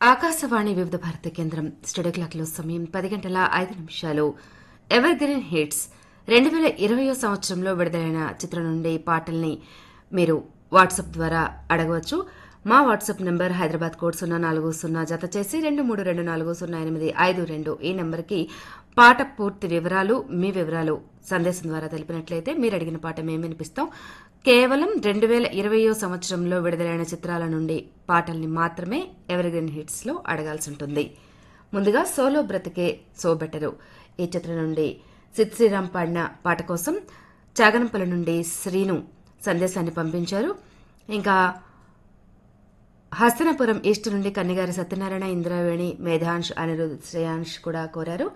ఆకాశవాణి వివిధ భారత కేంద్రం స్టూడియో క్లాక్లో సమయం పది గంటల ఐదు నిమిషాలు ఎవర్ గ్రీన్ హిట్స్ రెండు వేల ఇరవయో సంవత్సరంలో విడుదలైన చిత్రం నుండి పాటల్ని మీరు వాట్సాప్ ద్వారా అడగవచ్చు మా వాట్సాప్ నంబర్ హైదరాబాద్ కోడ్ సున్నా నాలుగు సున్నా జత చేసి రెండు మూడు రెండు నాలుగు సున్నా ఎనిమిది ఐదు రెండు ఈ నెంబర్కి పాట పూర్తి వివరాలు మీ వివరాలు సందేశం ద్వారా తెలిపినట్లయితే మీరు అడిగిన పాట మేము వినిపిస్తాం కేవలం రెండు వేల ఇరవయో సంవత్సరంలో విడుదలైన చిత్రాల నుండి పాటల్ని మాత్రమే ఎవర్ హిట్స్ లో అడగాల్సి ఉంటుంది ముందుగా సోలో బ్రతికే సో బెటరు ఈ చిత్రం నుండి సిద్ శ్రీరామ్ పాడిన పాట కోసం చాగనంపల్లి నుండి శ్రీను సందేశాన్ని పంపించారు ఇంకా హస్తనపురం ఈస్ట్ నుండి కన్నిగారి సత్యనారాయణ ఇంద్రావేణి మేధాంష్ అనిరుద్ శ్రేయాంష్ కూడా కోరారు